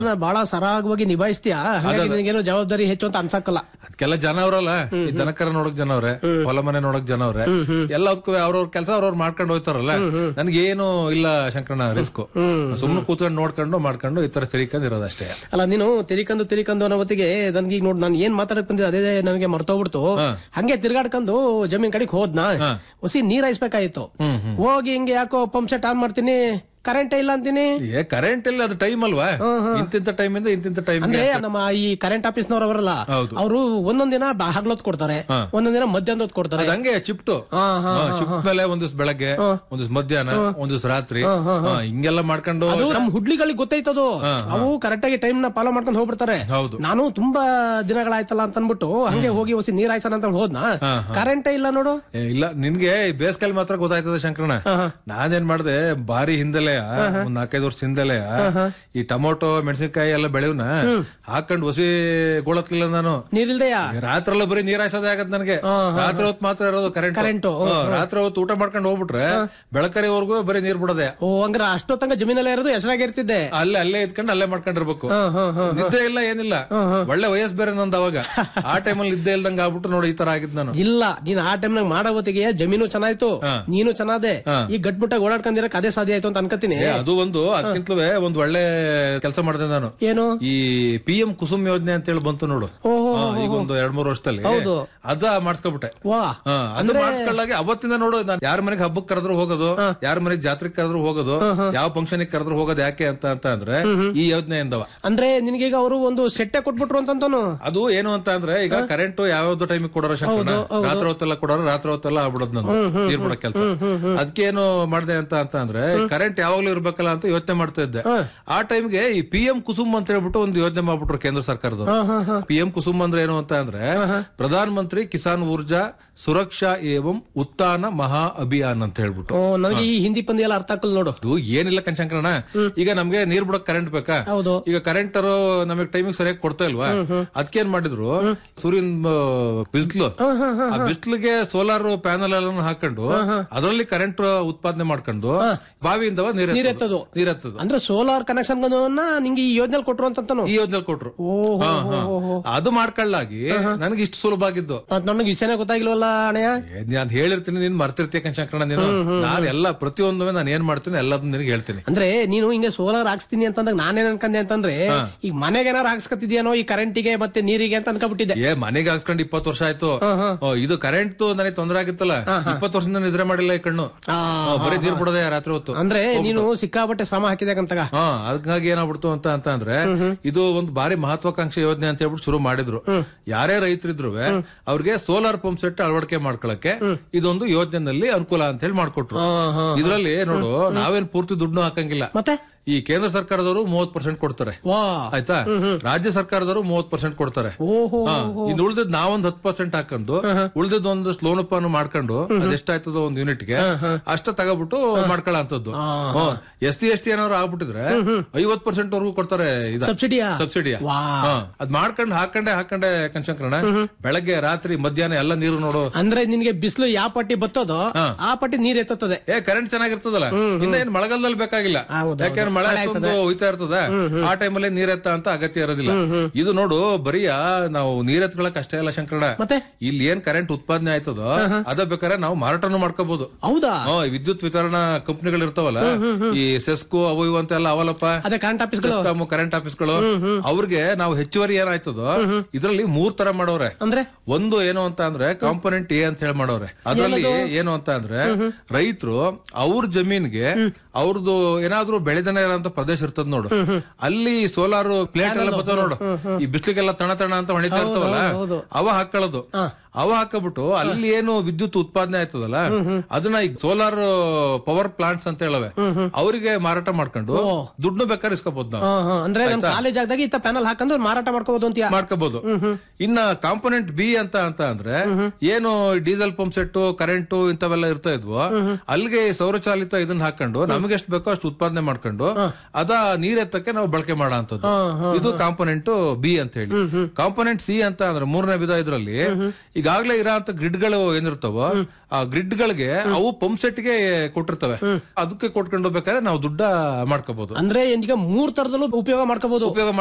ಬಹಳ ಸರಾಗವಾಗಿ ನಿಭಾಯಿಸ್ತೀಯಾ ಹಾಗಾಗಿ ನಿನಗೇನು ಜವಾಬ್ದಾರಿ ಹೆಚ್ಚು ಅಂತ ಅನ್ಸಕ್ಕಲ್ಲ ಅದಕ್ಕೆಲ್ಲ ಜನ ಅವ್ರಲ್ಲ ಈ ದನಕರ ನೋಡಕ್ ಜನ ಅವ್ರೆ ಹೊಲ ಮನೆ ನೋಡಕ್ ಜನ ಅವ್ರೆ ಎಲ್ಲದಕ್ಕೂ ಅವ್ರವ್ರ ಕೆಲಸ ಅವ್ರವ್ರು ಮಾಡ್ಕೊಂಡು ಹೋಯ್ತಾರಲ್ಲ ನನ್ಗೇನು ಇಲ್ಲ ಶಂಕರಣ್ಣ ರಿಸ್ಕ್ ಸುಮ್ನೆ ಕೂತ್ಕೊಂಡು ನೋಡ್ಕೊಂಡು ಮಾಡ್ಕೊಂಡು ಈ ತರ ಸರಿಕಂದ್ ಇರೋದಷ್ಟೇ ಅಲ್ಲ ನೀನು ತಿರಿಕಂದು ತಿರಿಕಂದು ಅನ್ನೋ ಹೊತ್ತಿಗೆ ನನ್ಗೆ ಈಗ ನೋಡ್ ನಾನು ಏನ್ ಮಾತಾಡಕ್ ಬಂದಿದ್ದೆ ಅದೇ ನನಗೆ ಮರ್ತೋಗ್ಬಿಡ್ತು ಹಂಗೆ ತಿರ್ಗಾಡ್ಕೊಂಡು ಜಮೀನ್ ಕಡೆಗೆ ಹೋದ್ನಾ ಹೊಸಿ ನೀರ್ ಹಾಯಿಸ್ಬೇಕಾಯ್ತು ಹೋಗಿ ಹಿಂಗೆ ಯಾಕೋ ಪಂಪ್ ಸೆಟ್ ಆನ್ ಮಾಡ್ತೀನಿ ಕರೆಂಟ್ ಇಲ್ಲ ಅಂತೀನಿ ಏ ಕರೆಂಟ್ ಇಲ್ಲ ಅದು ಟೈಮ್ ಅಲ್ವಾ ಇಂತಿಂತ ಟೈಮ್ ಇಂದ ಇಂತಿಂತ ಟೈಮ್ ಅಂದ್ರೆ ನಮ್ಮ ಈ ಕರೆಂಟ್ ಆಫೀಸ್ನವ್ರು ಅವರಲ್ಲ ಹೌದು. ಅವರು ಒಂದೊಂದ್ ದಿನ ಬ- ಹಗ್ಲೊತ್ತು ಕೊಡ್ತಾರೆ ಒಂದೊಂದ್ ದಿನ ಮಧ್ಯಾಹ್ನ ಹೊತ್ತು ಕೊಡ್ತಾರೆ ಹಂಗೆ ಚಿಪ್ಟು ಹಾ, ಹಾ, ಚಿಪ್ ಮೇಲೆ ಒಂದ್ ದಿವ್ಸ ಬೆಳಗ್ಗೆ ಒಂದ್ ದಿವ್ಸ ಮಧ್ಯಾಹ್ನ ಒಂದ್ ದಿವ್ಸ ರಾತ್ರಿ ಹಾ, ಹಿಂಗೆಲ್ಲ ಮಾಡ್ಕೊಂಡು ಅದು ನಮ್ ಹುಡ್ಲಿಗಳಿಗೆ ಗೊತ್ತೈತದು ಅವು ಕರೆಕ್ಟ್ ಆಗಿ ಟೈಮ್ ನ ಫಾಲೋ ಮಾಡ್ಕೊಂಡು ಹೋಗ್ಬಿಡ್ತಾರೆ ಹೌದು ನಾನು ತುಂಬಾ ದಿನಗಳಾಯ್ತಲ್ಲ ಅಂತ ಅನ್ಬಿಟ್ಟು ಹಂಗೆ ಹೋಗಿ ಹೊಸಿ ನೀರ್ ಹಾಯ್ಸೋಣ ಅಂತ ಹೋದ್ನಾ ಕರೆಂಟೇ ಇಲ್ಲ ನೋಡು ಏ, ಇಲ್ಲ ನಿನ್ಗೆ ಈ ಬೇಸಿಗೆಲ್ ಮಾತ್ರ ಗೊತ್ತಾಯ್ತದ ಶಂಕರಣ್ಣ ನಾನೇನ್ ಮಾಡ್ದೆ ಬಾರಿ ಹಿಂದೆಲೆ ಒಂದ್ ನಾಲ್ಕೈದು ವರ್ಷ ಹಿಂದೆಲೆ ಈ ಟೊಮೊಟೊ ಮೆಣಸಿನಕಾಯಿ ಎಲ್ಲ ಬೆಳೆವ್ನ ಹಾಕೊಂಡ್ ಹೊಸಿ ಗೋಳತ್ಲಿಲ್ಲ ನಾನು ನೀರಿಲ್ದೆಯಾ ರಾತ್ರಿ ಎಲ್ಲ ಬರೀ ನೀರ್ ಹಾಯ್ಸೋದೇ ಆಗತ್ ನನಗೆ ರಾತ್ರಿ ಹೊತ್ತು ಮಾತ್ರ ಇರೋದು ಕರೆಂಟ್ Current, ರಾತ್ರಿ ಹೊತ್ತು ಊಟ ಮಾಡ್ಕೊಂಡು ಹೋಗ್ಬಿಟ್ರೆ ಬೆಳಕರಿವರೆಗೂ ಬರೀ ನೀರ್ ಬಿಡದೆ ಓ ಹಂಗ್ರ ಅಷ್ಟೊತ್ತಂಗ ಜಮೀನಲ್ಲೇ ಇರೋದು ಹೆಸರಾಗಿರ್ತಿದ್ದೆ ಅಲ್ಲೇ ಅಲ್ಲೇ ಇದ್ಕೊಂಡು ಅಲ್ಲೇ ಮಾಡ್ಕೊಂಡಿರ್ಬೇಕು ನಿದ್ದೆ ಇಲ್ಲ ಏನಿಲ್ಲ ಒಳ್ಳೆ ವಯಸ್ಸು ಬೇರೆ ನಂದು ಅವಾಗ ಆ ಟೈಮಲ್ಲಿ ನಿದ್ದೆ ಇಲ್ದಂಗ ಆಗ್ಬಿಟ್ಟು ನೋಡಿ ಈ ತರ ಆಗಿದ್ ನಾನು ಇಲ್ಲ ನೀನ್ ಆ ಟೈಮ್ನಾಗ ಮಾಡೋ ಹೊತ್ತಿಗೆ ಜಮೀನು ಚೆನ್ನಾಯ್ತು ನೀನು ಚೆನ್ನಾದೆ ಈ ಗಟ್ಬಿಟ್ಟಾಗ ಓಡಾಡ್ಕೊಂಡಿರಕ್ ಅದೇ ಸಾಧ್ಯ ಆಯ್ತು ಅಂತ ಅನ್ಕೋತೀನಿ ಏ, ಅದು ಒಂದು ಅದಕ್ಕಿಂತಲೂ ಒಂದ್ ಒಳ್ಳೆ ಕೆಲಸ ಮಾಡಿದೆ ನಾನು ಏನು ಈ ಪಿ ಎಂ ಕುಸುಮ್ ಯೋಜನೆ ಅಂತ ಹೇಳಿ ಬಂತು ನೋಡು ಓಹೋ ಹಾ, ಈಗ ಒಂದು ಎರಡ್ ಮೂರು ವರ್ಷದಲ್ಲಿ ಹೌದು. ಅದ ಮಾಡಿಸ್ಕೊಬಿಟ್ಟೆ ವಾ ಹಾ, ಅದು ಮಾಡಿಸ್ಕೊಳ್ಳಾಗಿ ಅವತ್ತಿಂದ ನೋಡು ನಾನು ಯಾರ ಮನೆಗೆ ಹಬ್ಬಕ್ಕೆ ಕರೆದ್ರು ಹೋಗೋದು ಯಾರ ಮನೆಗೆ ಜಾತ್ರೆಗೆ ಕರೆದ್ರು ಹೋಗೋದು ಯಾವ ಫಂಕ್ಷನ್ ಕರೆದ್ರು ಹೋಗೋದು ಯಾಕೆ ಅಂತ ಅಂತ ಅಂದ್ರೆ ಈ ಯೋಜನೆಯಿಂದವ ಅಂದ್ರೆ ನಿನಗೀಗ ಅವರು ಒಂದು ಸೆಟ್ಟೆ ಕೊಟ್ಬಿಟ್ರು ಅಂತಂತಾನು ಅದು ಏನು ಅಂತ ಅಂದ್ರೆ ಈಗ ಕರೆಂಟ್ ಯಾವ್ಯಾವ್ದು ಟೈಮಿಗೆ ಕೊಡೋರ ಶಂಕರಣ್ಣ ರಾತ್ರಿ ಹೊತ್ತೆಲ್ಲ ಕೊಡೋರ ರಾತ್ರಿ ಹೊತ್ತೆಲ್ಲ ಆಗ್ಬಿಡೋದು ನಾನು ನೀರ್ ಬಿಡೋ ಕೆಲಸ ಅದಕ್ಕೇನು ಮಾಡಿದೆ ಅಂತ ಅಂತ ಅಂದ್ರೆ ಕರೆಂಟ್ ಯಾವಾಗ್ಲೂ ಇರ್ಬೇಕಲ್ಲ ಅಂತ ಯೋಚನೆ ಮಾಡ್ತಾ ಇದ್ದೆ ಆ ಟೈಮ್ಗೆ ಈ ಪಿ ಎಂ ಕುಸುಮ್ ಅಂತ ಹೇಳ್ಬಿಟ್ಟು ಒಂದು ಯೋಜನೆ ಮಾಡ್ಬಿಟ್ರು ಕೇಂದ್ರ ಸರ್ಕಾರದವರು ಪಿ ಎಂ ಕುಸುಮ್ ಅಂದ್ರೆ ಏನು ಅಂತ ಅಂದ್ರೆ ಪ್ರಧಾನ ಮಂತ್ರಿ ಕಿಸಾನ್ ಊರ್ಜಾ ಸುರಕ್ಷಾ ಏವಂ ಉತ್ಥಾನ ಮಹಾ ಅಭಿಯಾನ್ ಅಂತ ಹೇಳ್ಬಿಟ್ಟು ಓ ನನಗೆ ಈ ಹಿಂದಿ ಪಂದ್ಯ ಎಲ್ಲ ಅರ್ಥ ಆಗಲ್ಲ ನೋಡು ಅದು ಏನಿಲ್ಲ ಕಣ್ಶಂಕರಣ ಈಗ ನಮ್ಗೆ ನೀರ್ ಬಿಡಕ್ ಕರೆಂಟ್ ಬೇಕಾ ಹೌದು ಈಗ ಕರೆಂಟ್ ನಮಗೆ ಟೈಮಿಂಗ್ ಸರಿಯಾಗಿ ಕೊಡ್ತಾ ಇಲ್ವಾ ಅದಕ್ಕೇನ್ ಮಾಡಿದ್ರು ಸೂರ್ಯನ್ ಬಿಸಿಲು ಆ ಬಿಸಿಲಿಗೆ ಸೋಲಾರ್ ಪ್ಯಾನಲ್ ಎಲ್ಲ ಹಾಕೊಂಡು ಅದರಲ್ಲಿ ಕರೆಂಟ್ ಉತ್ಪಾದನೆ ಮಾಡ್ಕೊಂಡು ಬಾವಿಯಿಂದ ನೀರ್ ನೀರೆತ್ತೋದು. ನೀರೆತ್ತದು ಅಂದ್ರೆ ಸೋಲಾರ್ ಕನೆಕ್ಷನ್ ನಿಂಗೆ ಈ ಯೋಜನೆ ಕೊಟ್ರು ಅಂತಂತಾನು ಈ ಯೋಜನೆ ಕೊಟ್ರು ಓಹೋ ಹಾ, ಹಾ. ಅದು ಮಾಡ್ಕೊಳ್ಳಾಗಿ ನನಗೆ ಇಷ್ಟು ಸುಲಭ ಆಗಿದ್ದು ಮತ್ ನನಗೆ ವಿಷಯನೇ ಗೊತ್ತಾಗಿಲ್ವಲ್ಲ ಅಣ್ಣಯ್ಯ ನಾನು ಹೇಳಿರ್ತೀನಿ ನೀನ್ ಮರ್ತಿರ್ತೀಯ ಕಣ್ಶಂಕರಣ ನೀನು ನಾನು ಎಲ್ಲ ಪ್ರತಿಯೊಂದು ನಾನು ಏನ್ ಮಾಡ್ತೀನಿ ಎಲ್ಲದನ್ನ ನಿನಗೆ ಹೇಳ್ತೀನಿ ಅಂದ್ರೆ ನೀನು ಹಿಂಗೆ ಸೋಲಾರ್ ಹಾಕ್ಸ್ತೀನಿ ಅಂತಂದಾಗ ನಾನೇನ್ ಅನ್ಕಂದೆ ಅಂತಂದ್ರೆ ಈಗ ಮನೆಗೆ ಏನಾರು ಹಾಕ್ಸ್ಕತಿದ್ಯಾನೋ ಈ ಕರೆಂಟಿಗೆ ಮತ್ತೆ ನೀರಿಗೆ ಅಂತ ಅನ್ಕೊಂಡ್ಬಿಟ್ಟಿದ್ದೆ ಏ ಮನೆಗೆ ಹಾಕ್ಸ್ಕೊಂಡು ಇಪ್ಪತ್ತು ವರ್ಷ ಆಯ್ತು ಓ, ಇದು ಕರೆಂಟ್ ನನಗೆ ತೊಂದರೆ ಆಗಿತ್ತಲ್ಲ ಇಪ್ಪತ್ತು ವರ್ಷದಿಂದ ನಿದ್ರೆ ಮಾಡಿಲ್ಲ ಈ ಕಣ್ಣು ಆ, ಓ, ಬರೀ ನೀರ್ ಬಿಡೋದೆ ರಾತ್ರಿ ಹೊತ್ತು ಅಂದ್ರೆ ನೀನು ಸಿಕ್ಕಾಪಟ್ಟೆ ಶ್ರಮ ಹಾಕಿದಾಗಂತಾಗ ಹಾ ಅದಕ್ಕಾಗಿ ಏನಾಗ್ಬಿಡ್ತು ಅಂತ ಅಂತ ಅಂದ್ರೆ ಇದು ಒಂದು ಬಾರಿ ಮಹತ್ವಾಕಾಂಕ್ಷೆ ಯೋಜನೆ ಅಂತ ಹೇಳ್ಬಿಟ್ಟು ಶುರು ಮಾಡಿದ್ರು ಯಾರೇ ರೈತರಿದ್ರು ಅವ್ರಿಗೆ ಸೋಲಾರ್ ಪಂಪ್ ಸೆಟ್ ಅಳವಡಿಕೆ ಮಾಡ್ಕೊಳಕ್ಕೆ ಇದೊಂದು ಯೋಜನೆನಲ್ಲಿ ಅನುಕೂಲ ಅಂತ ಹೇಳಿ ಮಾಡ್ಕೊಟ್ರು ಇದ್ರಲ್ಲಿ ನೋಡು ನಾವೇನ್ ಪೂರ್ತಿ ದುಡ್ಡು ಹಾಕಂಗಿಲ್ಲ ಮತ್ತೆ ಈ ಕೇಂದ್ರ ಸರ್ಕಾರದವರು ಮೂವತ್ ಪರ್ಸೆಂಟ್ ಕೊಡ್ತಾರೆ ವಾ ಆಯ್ತಾ ರಾಜ್ಯ ಸರ್ಕಾರದವರು ಮೂವತ್ ಪರ್ಸೆಂಟ್ ಕೊಡ್ತಾರೆ ಓಹೋ ಹಾ, ಇನ್ನು ಉಳ್ದದ್ ನಾವೊಂದ್ ಹತ್ತು ಪರ್ಸೆಂಟ್ ಹಾಕೊಂಡು ಉಳ್ದದ್ ಒಂದಷ್ಟು ಲೋನ್ ಅನ್ನು ಮಾಡ್ಕೊಂಡು ಅದೆಷ್ಟಾಯ್ತದ ಒಂದ್ ಯೂನಿಟ್ ಗೆ ಅಷ್ಟ ತಗೋಬಿಟ್ಟು ಮಾಡ್ಕೊಳ್ಳೋ ಅಂತದ್ದು ಎಸ್ ಸಿ ಎಸ್ ಟಿ ಏನಾದ್ರು ಆಗ್ಬಿಟ್ಟಿದ್ರೆ ಐವತ್ ಪರ್ಸೆಂಟ್ ವರ್ಗೂ ಕೊಡ್ತಾರೆ ಇದ ಸಬ್ಸಿಡಿಯಾ ಸಬ್ಸಿಡಿಯ ವಾ ಅದ್ ಮಾಡ್ಕೊಂಡು ಹಾಕೊಂಡೆ ಹಾಕೊಂಡೆ ಕನ್ಶಂಕರಣ ಬೆಳಗ್ಗೆ ರಾತ್ರಿ ಮಧ್ಯಾಹ್ನ ಎಲ್ಲ ನೀರು ನೋಡು ಅಂದ್ರೆ ನಿನ್ಗೆ ಬಿಸಿಲು ಯಾವ ಪಟ್ಟಿ ಬತ್ತೋದೋ ಆ ಪಟ್ಟಿ ನೀರ್ ಎತ್ತುತ್ತದೆ ಏ ಕರೆಂಟ್ ಚೆನ್ನಾಗಿರ್ತದಲ್ಲ ಇನ್ನ ಏನ್ ಮಳೆಗಾಲದಲ್ಲಿ ಬೇಕಾಗಿಲ್ಲ ಹೌದು, ಯಾಕಂದ್ರೆ ಮಳೆ ಅಷ್ಟೊಂದು ಹೋಯ್ತಾ ಇರ್ತದ ಆ ಟೈಮಲ್ಲಿ ನೀರೆತ್ತ ಅಂತ ಅಗತ್ಯ ಇರೋದಿಲ್ಲ ಇದು ನೋಡು ಬರೀ ಆ ನಾವು ನೀರೆತ್ಕೊಳಕ್ ಅಷ್ಟೇ ಅಲ್ಲ ಶಂಕರಣ ಮತ್ತೆ ಇಲ್ಲಿ ಏನ್ ಕರೆಂಟ್ ಉತ್ಪಾದನೆ ಆಯ್ತದೋ ಅದ ಬೇಕಾದ್ರೆ ನಾವು ಮಾರಾಟನೂ ಮಾಡ್ಕೋಬಹುದು ಹೌದಾ ಹ್ಮ್, ಈ ವಿದ್ಯುತ್ ವಿತರಣಾ ಕಂಪನಿಗಳು ಇರ್ತಾವಲ್ಲ ಈ ಸೆಸ್ಕೋ ಅವು ಇವು ಅಂತೆಲ್ಲ ಅವಲ್ಲಪ್ಪ ಅದೇ ಕರೆಂಟ್ ಆಫೀಸ್ಗಳು ಸೆಸ್ಕಾಮ್ ಕರೆಂಟ್ ಆಫೀಸ್ಗಳು ಅವ್ರಿಗೆ ನಾವು ಹೆಚ್ಚುವರಿ ಏನಾಯ್ತದೋ ಇದ್ರಲ್ಲಿ ಮೂರ್ ತರ ಮಾಡೋರೆ ಅಂದ್ರೆ ಒಂದು ಏನು ಅಂತ ಅಂದ್ರೆ ಕಾಂಪೊನೆಂಟ್ ಎ ಅಂತ ಹೇಳಿ ಮಾಡೋರೆ ಅದರಲ್ಲಿ ಏನು ಅಂತ ಅಂದ್ರೆ ರೈತರು ಅವ್ರ ಜಮೀನ್ಗೆ ಅವ್ರದ್ದು ಏನಾದ್ರೂ ಬೆಳೆದನೆ ಇರೋಂತ ಪ್ರದೇಶ ಇರ್ತದ ನೋಡು ಅಲ್ಲಿ ಸೋಲಾರ್ ಪ್ಲೇಟ್ ಎಲ್ಲ ಬರ್ತಾವ ನೋಡು ಈ ಬಿಸ್ಲಿಗೆಲ್ಲ ತಣ ತಣ ಅಂತ ಹೊಣಿತಾ ಇರ್ತಾವಲ್ಲ ಹೌದು. ಅವ ಹಾಕೊಳ್ಳೋದು ಅವ ಹಾಕಬಿಟ್ಟು ಅಲ್ಲಿ ಏನು ವಿದ್ಯುತ್ ಉತ್ಪಾದನೆ ಆಯ್ತದಲ್ಲ ಅದನ್ನ ಈಗ ಸೋಲಾರ್ ಪವರ್ ಪ್ಲಾಂಟ್ಸ್ ಅಂತ ಹೇಳವೆ ಅವರಿಗೆ ಮಾರಾಟ ಮಾಡ್ಕೊಂಡು ದುಡ್ಡು ಬೇಕಾದ್ರೆ ಇಸ್ಕೋಬಹುದು ನಾವು ಹಾ, ಹಾ. ಅಂದ್ರೆ ನಮ್ ಕಾಲೇಜ್ ಆಗದಾಗ ಇತ್ತ ಪ್ಯಾನಲ್ ಹಾಕೊಂಡು ಮಾರಾಟ ಮಾಡ್ಕೋಬಹುದು ಅಂತೀಯ ಮಾಡ್ಕೋಬಹುದು ಇನ್ನ ಕಾಂಪೊನೆಂಟ್ ಬಿ ಅಂತ ಅಂತ ಅಂದ್ರೆ ಏನು ಡೀಸೆಲ್ ಪಂಪ್ ಸೆಟ್ ಕರೆಂಟ್ ಇಂಥವೆಲ್ಲ ಇರ್ತಾ ಇದ್ವು ಅಲ್ಲಿಗೆ ಸೌರಚಾಲಿತ ಇದನ್ನ ಹಾಕೊಂಡು ನಮಗೆ ಎಷ್ಟು ಬೇಕೋ ಅಷ್ಟು ಉತ್ಪಾದನೆ ಮಾಡ್ಕೊಂಡು ಅದ ನೀರ್ ಎತ್ತಕ್ಕೆ ನಾವು ಬಳಕೆ ಮಾಡೋ ಅಂತದ್ದು ಇದು ಕಾಂಪೊನೆಂಟ್ ಬಿ ಅಂತ ಹೇಳಿ ಕಾಂಪೊನೆಂಟ್ ಸಿ ಅಂತ ಅಂದ್ರೆ ಮೂರನೇ ವಿಧ ಇದ್ರಲ್ಲಿ ಈಗಾಗ್ಲೇ ಇರೋ ಅಂತ ಗ್ರಿಡ್ ಗಳು ಏನಿರ್ತಾವೋ ಆ ಗ್ರಿಡ್ ಗಳಿಗೆ ಅವು ಪಂಪ್ ಸೆಟ್ ಗೆ ಕೊಟ್ಟಿರ್ತವೆ ಅದಕ್ಕೆ ಕೊಟ್ಕೊಂಡು ಹೋಗ್ಬೇಕಾದ್ರೆ ನಾವು ದುಡ್ಡ ಮಾಡ್ಕೋಬಹುದು ಅಂದ್ರೆ ಈಗ ಮೂರ್ ತರದಲ್ಲೂ ಉಪಯೋಗ ಮಾಡ್ಕೋಬಹುದು ಉಪಯೋಗ